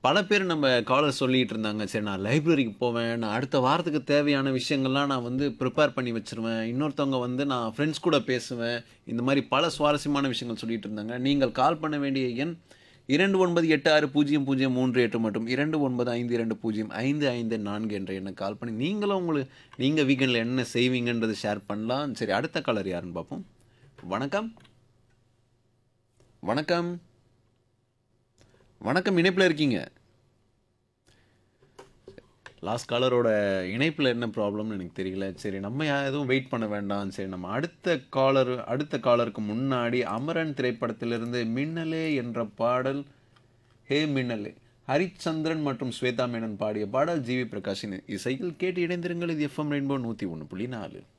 பல பேர் நம்ம காலர் சொல்லிட்டு இருந்தாங்க சரி நான் லைப்ரரிக்கு போவேன் நான் அடுத்த வாரத்துக்கு தேவையான விஷயங்கள்லாம் நான் வந்து ப்ரிப்பேர் பண்ணி வச்சிருவேன் இன்னொருத்தவங்க வந்து நான் ஃப்ரெண்ட்ஸ் கூட பேசுவேன் இந்த மாதிரி பல சுவாரஸ்யமான விஷயங்கள் சொல்லிட்டு இருந்தாங்க நீங்கள் கால் பண்ண வேண்டிய எண் இரண்டு ஒன்பது எட்டு ஆறு பூஜ்ஜியம் பூஜ்ஜியம் மூன்று எட்டு மற்றும் இரண்டு ஒன்பது ஐந்து இரண்டு பூஜ்ஜியம் ஐந்து ஐந்து நான்கு என்ற எண்ணை கால் பண்ணி நீங்களும் உங்களுக்கு நீங்கள் வீக்கெண்டில் என்ன செய்வீங்கன்றது ஷேர் பண்ணலாம் சரி அடுத்த காலர் யாருன்னு பார்ப்போம் வணக்கம் வணக்கம் வணக்கம் இணைப்பில் இருக்கீங்க லாஸ்ட் காலரோட இணைப்பில் என்ன ப்ராப்ளம்னு எனக்கு தெரியல சரி நம்ம யா- எதுவும் வெயிட் பண்ண வேண்டாம் சரி நம்ம அடுத்த காலர் அடுத்த காலருக்கு முன்னாடி அமரன் திரைப்படத்திலிருந்து மின்னலே என்ற பாடல் ஹே மின்னலே ஹரிச்சந்திரன் மற்றும் ஸ்வேதா மேனன் பாடிய பாடல் ஜிவி பிரகாஷின் இசையில் கேட்டு இணைந்திருங்கள் இது எஃப்எம் ரெயின்போ நூற்றி ஒன்று புள்ளி நாலு